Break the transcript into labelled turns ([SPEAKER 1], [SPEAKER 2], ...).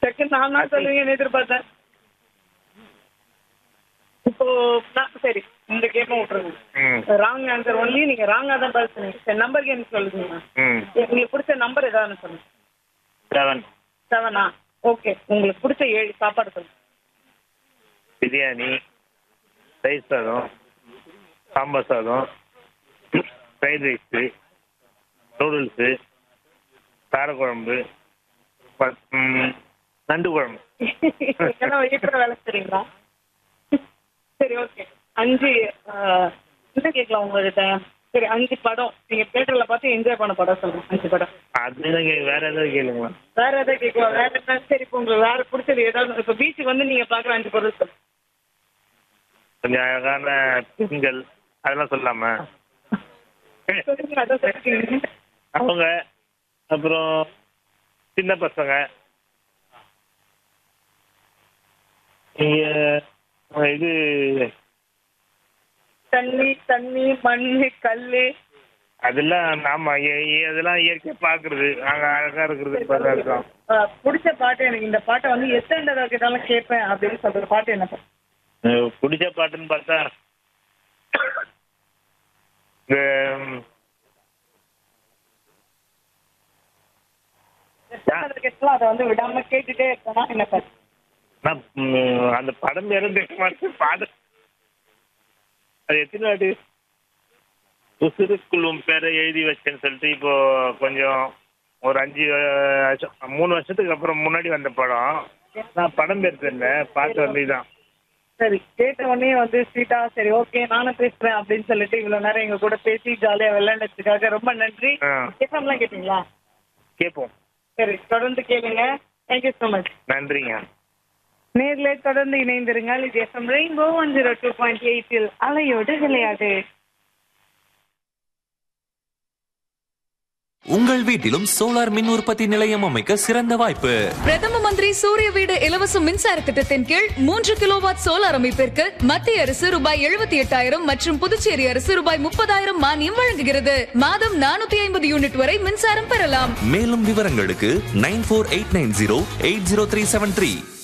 [SPEAKER 1] Second நான் தான் சொல்லுவீங்கன்னு எதிர்பார்த்தேன் இப்போ நான் சரி இந்த கேமை விட்டுருங்க
[SPEAKER 2] ம்
[SPEAKER 1] ராங் ஆன்சர் ஒன்லி நீங்க ராங்கா தான் பதில் சொன்னீங்க சரி நம்பர் கேம் சொல்லுங்க
[SPEAKER 2] ம்
[SPEAKER 1] உங்களுக்கு பிடிச்ச நம்பர் ஏதாவது சொல்லுங்க
[SPEAKER 2] செவன்
[SPEAKER 1] செவனா ஓகே உங்களுக்கு பிடிச்ச ஏழு சாப்பாடு சொல்லுங்க
[SPEAKER 2] பிரியாணி தயிர் சாதம் சாம்பார் சாதம் ஃப்ரைட் ரைஸு நூடுல்ஸு காரக்குழம்பு ப- ம், நண்டு குழம்பு
[SPEAKER 1] ஏன்னா வீட்டுல வேலை செய்றீங்களா சரி ஓகே அஞ்சு ஆஹ், என்ன கேட்கலாம் உங்ககிட்ட சரி அஞ்சு படம் நீங்க தியேட்டர்ல பார்த்து என்ஜாய் பண்ண படம் சொல்லுங்க அஞ்சு படம்
[SPEAKER 2] அது நீங்க வேற ஏதாவது கேளுங்களா
[SPEAKER 1] வேற எதாவது கேட்கலாம் வேற என்ன சரி இப்போ உங்களுக்கு வேற பிடிச்சது ஏதாவது இப்போ பீச்சுக்கு வந்து நீங்க பாக்குற அஞ்சு பொருள் சொல்லுங்க
[SPEAKER 2] கொஞ்சம் அழகான பெண்கள் அதெல்லாம் சொல்லாமா
[SPEAKER 1] சொல்லுங்க அதான் சொல்லிட்டீங்க
[SPEAKER 2] அவங்க அப்புறம் சின்ன பசங்க இங்க அஹ் இது
[SPEAKER 1] தண்ணி தண்ணி மண்ணு கல்லு
[SPEAKER 2] அதெல்லாம் ஆமா இய- இய- அதெல்லாம் இயற்கை பாக்குறது அங்க அழகா இருக்கிறது பார்த்தா இருக்கும்
[SPEAKER 1] ஆஹ், பிடிச்ச பாட்டு எனக்கு இந்த பாட்டை வந்து எத்தனை தடவை கேட்டாலும் கேட்பேன் அப்படின்னு சொல்ற பாட்டு என்ன பாட்டு?
[SPEAKER 2] அஹ் பிடிச்ச பாட்டுன்னு பார்த்தா இந்த ம்,
[SPEAKER 1] எத்தனை தடவை கேட்டாலும் அதை வந்து விடாம கேட்டுட்டே இருக்கேன்னா என்ன பாட்டு
[SPEAKER 2] நான், ம், அந்த படம் பேரும் தெரிய மாட்டேன் பாடு அது எத்தனை வாட்டி உசுருக்குள்ளும் பேரை எழுதி வச்சேன்னு சொல்லிட்டு இப்போ கொஞ்சம் ஒரு அஞ்சு அஹ், வருஷம் மூணு வருஷத்துக்கு அப்புறம் முன்னாடி வந்த படம் நான் படம் பேர் தெரியல பாட்டு வந்து இதான்
[SPEAKER 1] சரி கேட்ட உடனே வந்து ஸ்வீட்டா சரி ஓகே நானும் பேசுறேன் அப்படின்னு சொல்லிட்டு இவ்வளவு நேரம் எங்க கூட பேசி ஜாலியா விளையாண்டதுக்காக ரொம்ப நன்றி
[SPEAKER 2] ஆ.
[SPEAKER 1] எஃப்எம்லாம் கேட்டீங்களா
[SPEAKER 2] கேட்போம்
[SPEAKER 1] சரி தொடர்ந்து கேளுங்க தேங்க்யூ ஸோ மச்
[SPEAKER 2] நன்றிங்க
[SPEAKER 1] நேர்ல தொடர்ந்து இணைந்திருங்கள் இது FM rainbow one zero two point எயிட்டில் அலையோடு விளையாடு
[SPEAKER 3] உங்கள் வீட்டிலும் சோலார் மின் உற்பத்தி நிலையம் அமைக்க சிறந்த வாய்ப்பு
[SPEAKER 4] பிரதம மந்திரி சூரிய வீடு இலவச மின்சார திட்டத்தின் கீழ் மூன்று கிலோவாட் சோலார் அமைப்பிற்கு மத்திய அரசு ரூபாய் எழுபத்தி எட்டாயிரம் மற்றும் புதுச்சேரி அரசு ரூபாய் முப்பதாயிரம் மானியம் வழங்குகிறது மாதம் நானூத்தி ஐம்பது யூனிட் வரை மின்சாரம் பெறலாம்
[SPEAKER 3] மேலும் விவரங்களுக்கு nine four eight nine zero eight zero three seven three